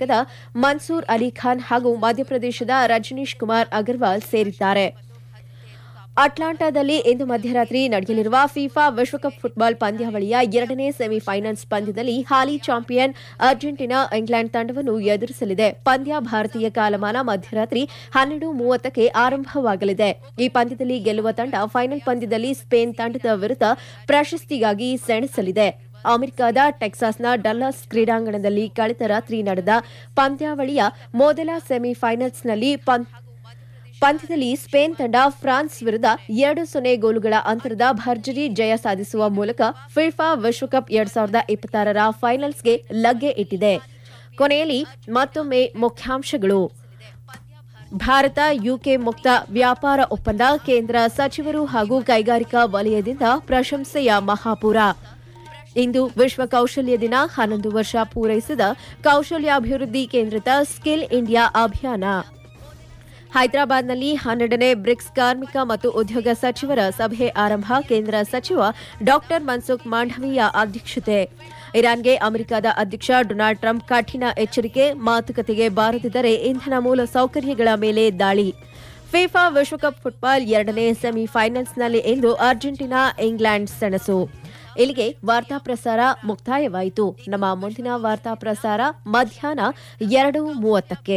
ಕರ್ನಾಟಕದ ಮನ್ಸೂರ್ ಅಲಿ ಖಾನ್ ಹಾಗೂ ಮಧ್ಯಪ್ರದೇಶದ ರಜನೀಶ್ ಕುಮಾರ್ ಅಗರ್ವಾಲ್ ಸೇರಿದ್ದಾರೆ ಅಟ್ಲಾಂಟಾದಲ್ಲಿ ಇಂದು ಮಧ್ಯರಾತ್ರಿ ನಡೆಯಲಿರುವ ಫಿಫಾ ವಿಶ್ವಕಪ್ ಫುಟ್ಬಾಲ್ ಪಂದ್ಯಾವಳಿಯ ಎರಡನೇ ಸೆಮಿಫೈನಲ್ಸ್ ಪಂದ್ಯದಲ್ಲಿ ಹಾಲಿ ಚಾಂಪಿಯನ್ ಅರ್ಜೆಂಟೀನಾ ಇಂಗ್ಲೆಂಡ್ ತಂಡವನ್ನು ಎದುರಿಸಲಿದೆ ಪಂದ್ಯ ಭಾರತೀಯ ಕಾಲಮಾನ ಮಧ್ಯರಾತ್ರಿ ಹನ್ನೆರಡು ಮೂವತ್ತಕ್ಕೆ ಆರಂಭವಾಗಲಿದೆ ಈ ಪಂದ್ಯದಲ್ಲಿ ಗೆಲ್ಲುವ ತಂಡ ಫೈನಲ್ ಪಂದ್ಯದಲ್ಲಿ ಸ್ಪೇನ್ ತಂಡದ ವಿರುದ್ಧ ಪ್ರಶಸ್ತಿಗಾಗಿ ಸೆಣಸಲಿದೆ ಅಮೆರಿಕದ ಟೆಕ್ಸಾಸ್ನ ಡಲ್ಲಾಸ್ ಕ್ರೀಡಾಂಗಣದಲ್ಲಿ ಕಳೆದ ರಾತ್ರಿ ನಡೆದ ಪಂದ್ಯಾವಳಿಯ ಮೊದಲ ಸೆಮಿಫೈನಲ್ಸ್ನಲ್ಲಿ ಪಂದ್ಯದಲ್ಲಿ ಸ್ಪೇನ್ ತಂಡ ಫ್ರಾನ್ಸ್ ವಿರುದ್ಧ ಎರಡು ಸೊನ್ನೆ ಗೋಲುಗಳ ಅಂತರದ ಭರ್ಜರಿ ಜಯ ಸಾಧಿಸುವ ಮೂಲಕ ಫಿಫಾ ವಿಶ್ವಕಪ್ ಎರಡ್ ಸಾವಿರದ ಇಪ್ಪತ್ತಾರರ ಫೈನಲ್ಸ್ಗೆ ಲಗ್ಗೆ ಇಟ್ಟಿದೆ ಕೊನೆಯಲ್ಲಿ ಮತ್ತೊಮ್ಮೆ ಮುಖ್ಯಾಂಶಗಳು ಭಾರತ ಯುಕೆ ಮುಕ್ತ ವ್ಯಾಪಾರ ಒಪ್ಪಂದ ಕೇಂದ್ರ ಸಚಿವರು ಹಾಗೂ ಕೈಗಾರಿಕಾ ವಲಯದಿಂದ ಪ್ರಶಂಸೆಯ ಮಹಾಪೂರ ಇಂದು ವಿಶ್ವ ಕೌಶಲ್ಯ ದಿನ ಹನ್ನೊಂದು ವರ್ಷ ಪೂರೈಸಿದ ಕೌಶಲ್ಯಾಭಿವೃದ್ಧಿ ಕೇಂದ್ರಿತ ಸ್ಕಿಲ್ ಇಂಡಿಯಾ ಅಭಿಯಾನ ಹೈದರಾಬಾದ್ನಲ್ಲಿ ಹನ್ನೆರಡನೇ ಬ್ರಿಕ್ಸ್ ಕಾರ್ಮಿಕ ಮತ್ತು ಉದ್ಯೋಗ ಸಚಿವರ ಸಭೆ ಆರಂಭ ಕೇಂದ್ರ ಸಚಿವ ಡಾ ಮನ್ಸುಖ್ ಮಾಂಡವೀಯ ಅಧ್ಯಕ್ಷತೆ ಇರಾನ್ಗೆ ಅಮೆರಿಕದ ಅಧ್ಯಕ್ಷ ಡೊನಾಲ್ಡ್ ಟ್ರಂಪ್ ಕಠಿಣ ಎಚ್ಚರಿಕೆ ಮಾತುಕತೆಗೆ ಬಾರದಿದ್ದರೆ ಇಂಧನ ಮೂಲ ಸೌಕರ್ಯಗಳ ಮೇಲೆ ದಾಳಿ ಫಿಫಾ ವಿಶ್ವಕಪ್ ಫುಟ್ಬಾಲ್ ಎರಡನೇ ಸೆಮಿಫೈನಲ್ಸ್ನಲ್ಲಿ ಇಂದು ಅರ್ಜೆಂಟೀನಾ ಇಂಗ್ಲೆಂಡ್ ಸೆಣಸು ಇಲ್ಲಿಗೆ ವಾರ್ತಾ ಪ್ರಸಾರ ಮುಕ್ತಾಯವಾಯಿತು ನಮ್ಮ ಮುಂದಿನ ವಾರ್ತಾ ಪ್ರಸಾರ ಮಧ್ಯಾಹ್ನ ಎರಡು ಮೂವತ್ತಕ್ಕೆ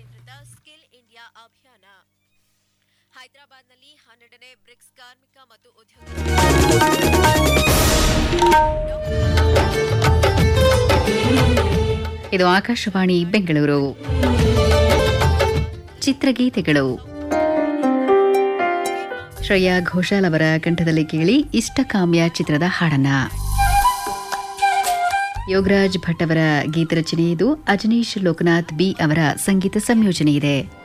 ಹೈದರಾಬಾದ್ನಲ್ಲಿ ಹನ್ನೆರಡನೇ ಬ್ರಿಕ್ಸ್ ಕಾರ್ಮಿಕ ಮತ್ತು ಉದ್ಯೋಗ ಇದು ಆಕಾಶವಾಣಿ ಬೆಂಗಳೂರು ಚಿತ್ರಗೀತೆಗಳು ಶ್ರೇಯಾ ಘೋಷಾಲ್ ಅವರ ಕಂಠದಲ್ಲಿ ಕೇಳಿ ಇಷ್ಟಕಾಮ್ಯ ಚಿತ್ರದ ಹಾಡನ್ನ ಯೋಗರಾಜ್ ಭಟ್ ಅವರ ಗೀತರಚನೆ ಇದು ಅಜನೀಶ್ ಲೋಕನಾಥ್ ಬಿ ಅವರ ಸಂಗೀತ ಸಂಯೋಜನೆ ಇದೆ